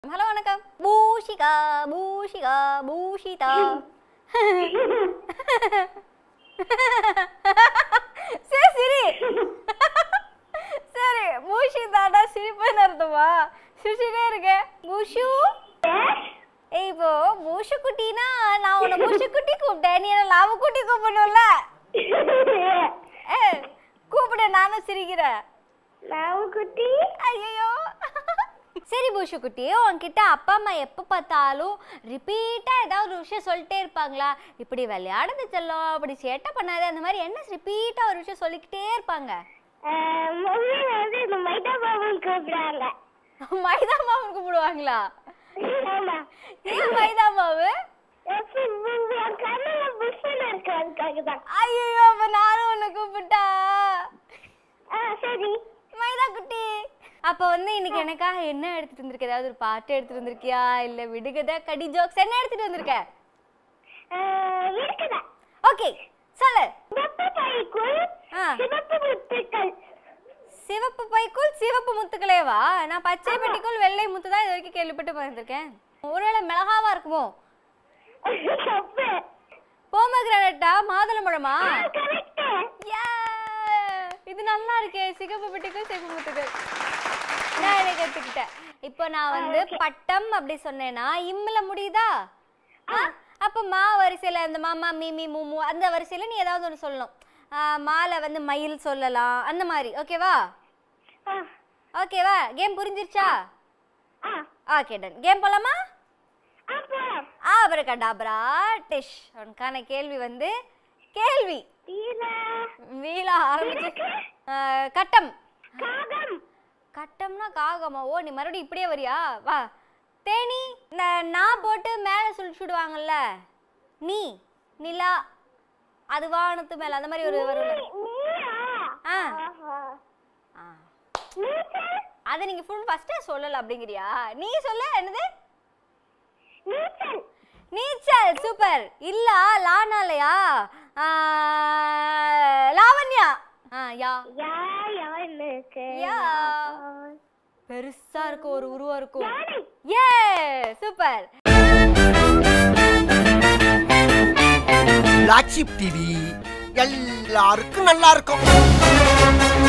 Hello வணக்கம் பூஷிகா பூஷிகா பூஷிதா சரி சரி சரி பூஷிதாடா சிரிப்புன்னு அர்த்தமா சிரிச்சுட்டே இருக்கேன் பூஷு ஏய் இப்போ பூஷு குட்டினா நான் உன்னை பூஷு குட்டி கூப்பிட்டேன் நீ என்ன லாவு குட்டி கூப்பிடணும்ல ஏ கூப்பிட நானும் சிரிக்கிறேன் குட்டி ஐயோ சரி பூஷு குட்டி உன்கிட்ட அப்பா அம்மா எப்போ பார்த்தாலும் ரிப்பீட்டாக ஏதாவது ஒரு விஷயம் சொல்லிட்டே இருப்பாங்களா இப்படி விளையாடுது செல்லம் அப்படி சேட்டை பண்ணாத அந்த மாதிரி என்ன ரிப்பீட்டாக ஒரு விஷயம் சொல்லிக்கிட்டே இருப்பாங்க மம்மி வந்து இந்த மைதா பாபுன்னு கூப்பிடுறாங்க மைதா மாவுன்னு கூப்பிடுவாங்களா ஆமா ஏன் மைதா மாவு கண்ணுல புஷ்ஷன் இருக்கு அதுக்காக தான் ஐயோ அப்ப நானும் உன்னை கூப்பிட்டா ஆ சரி மைதா குட்டி அப்போ வந்து இன்னைக்கு எனக்காக என்ன எடுத்துட்டு வந்திருக்க ஏதாவது ஒரு பாட்டு எடுத்துட்டு வந்திருக்கியா இல்ல விடுகதை கடி ஜோக்ஸ் என்ன எடுத்துட்டு வந்திருக்க ஆ, இருக்குதா ஓகே சொல்லு சிவப்பு பைக்குள் ஆ. சிவப்பு முத்துக்கள் சிவப்பு பைக்குள் சிவப்பு முத்துக்களேவா நான் பச்சை பெட்டிக்குள் வெள்ளை முத்து தான் இது வரைக்கும் கேள்விப்பட்டு பார்த்துருக்கேன் ஒருவேளை மிளகாவா இருக்குமோ தப்பு போமகிரானட்டா மாதுளம்பழமா கரெக்ட் Yeah! இது நல்லா இருக்கே சிகப்பு பெட்டிக்குள் சிவப்பு முத்துக்கள் நான் இதை கத்துக்கிட்டேன் இப்போ நான் வந்து பட்டம் அப்படி சொன்னேன்னா இம்ல முடியுதா ஆ? அப்ப மா வரிசையில இந்த மாமா மீமி மூமு அந்த வரிசையில நீ ஏதாவது ஒன்று சொல்லணும் ஆ, மாலை வந்து மயில் சொல்லலாம் அந்த மாதிரி ஓகேவா ஓகேவா கேம் புரிஞ்சிருச்சா ஓகே டன் கேம் போலாமா அப்புறம் ஆபரகடாபரா டிஷ் உனக்கான கேள்வி வந்து கேள்வி வீலா ஆரம்பிச்சு ஆ, கட்டம் காகம் கட்டம்னா காகமா ஓ நீ மறுபடியும் இப்படியே வரியா வா தேனி இந்த நான் போட்டு மேலே சுழிச்சுடுவாங்கல்ல நீ நிலா அது வானத்து மேல அந்த மாதிரி ஒரு வரும்ல நீயா ஆ. ஆஹா. ஆ. நீச்சல் அதை நீங்க ஃபுல் ஃபர்ஸ்டே சொல்லல அப்படிங்கிறியா நீ சொல்ல என்னது நீச்சல் நீச்சல் சூப்பர் இல்ல லானாலயா ஆ, லாவண்யா ஆ யா யா யாருக்கு யா. பெருசா இருக்கும் ஒரு உருவம் இருக்கும் யானை ஏ சூப்பர் லாட்சிப் டிவி எல்லாருக்கும் நல்லா இருக்கும்